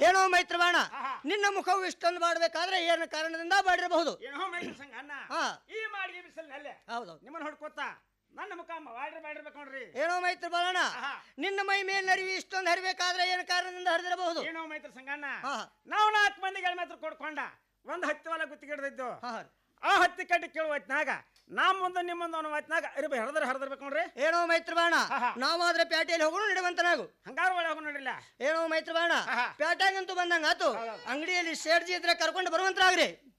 ಏನೋ ಮೈತ್ರ ಬಾಣ ನಿನ್ನ ಮುಖವು ಇಷ್ಟೊಂದು ಮಾಡಬೇಕಾದ್ರೆ ಏನು ಕಾರಣದಿಂದ ಮಾಡಿರಬಹುದು ಏನೋ ಮೈತ್ರಿ ಸಂಘ ಅನ್ನ ಹಾ. ಈ ಮಾಡಿಗೆ ಬಿಸಿಲಿನಲ್ಲೇ ಹೌದೌದು ನಿಮ್ಮನ್ನ ಹೊಡ್ಕೋತ ನನ್ನ ಮುಖ ವಾಡ್ರಿ ಮಾಡಿರ್ಬೇಕು ನೋಡ್ರಿ ಏನೋ ಮೈತ್ರ ಬಾಣ ನಿನ್ನ ಮೈ ಮೇಲೆ ನರಿವಿ ಇಷ್ಟೊಂದು ಹರಿಬೇಕಾದ್ರೆ ಏನು ಕಾರಣದಿಂದ ಹರಿದಿರಬಹುದು ಏನೋ ಮೈತ್ರಿ ಸಂಗಣ್ಣ ಹಾ. ನಾವು ನಾಲ್ಕು ಮಂದಿಗೆ ಮಾತ್ರ ಕೊಡ್ಕೊಂಡ ಒಂದು ಹತ್ತಿ ಹೊಲ ಗುತ್ತಿಗೆ ಹಿಡ್ದಿದ್ದು ಹಾ. ಆ ಹತ್ತಿ ಕಟ್ಟಿ ಕೇಳುವ ಹೊತ್ನಾಗ ನಾ ಮುಂದೆ ನಿಮ್ಮ ಮುಂದೆ ಅವನ ಹೊತ್ನಾಗ ಅರಿಬ ಹರಿದ್ರೆ ಹರಿದಿರ್ಬೇಕು ನೋಡ್ರಿ ಏನೋ ಮೈತ್ರ ಬಾಣ ನಾವಾದ್ರೆ ಪ್ಯಾಟೆಯಲ್ಲಿ ಹೋಗೋಣ ನಡೆವಂತನಾಗು ಹಂಗಾರ ಒಳ್ಳೆ ಹೋಗೋಣ ನೋಡ್ರಿಲ್ಲ ಏನೋ ಮೈತ್ರ ಬಾಣ ಪ್ಯಾಟ್ಯಾಗಂತೂ ಬಂದಂಗ ಆತು ಅಂಗಡಿಯಲ್ಲಿ ಶೇಡ್ಜಿ ಇದ್ರೆ ಕರ್ಕೊಂಡು ಬರುವಂತರಾಗ್ರಿ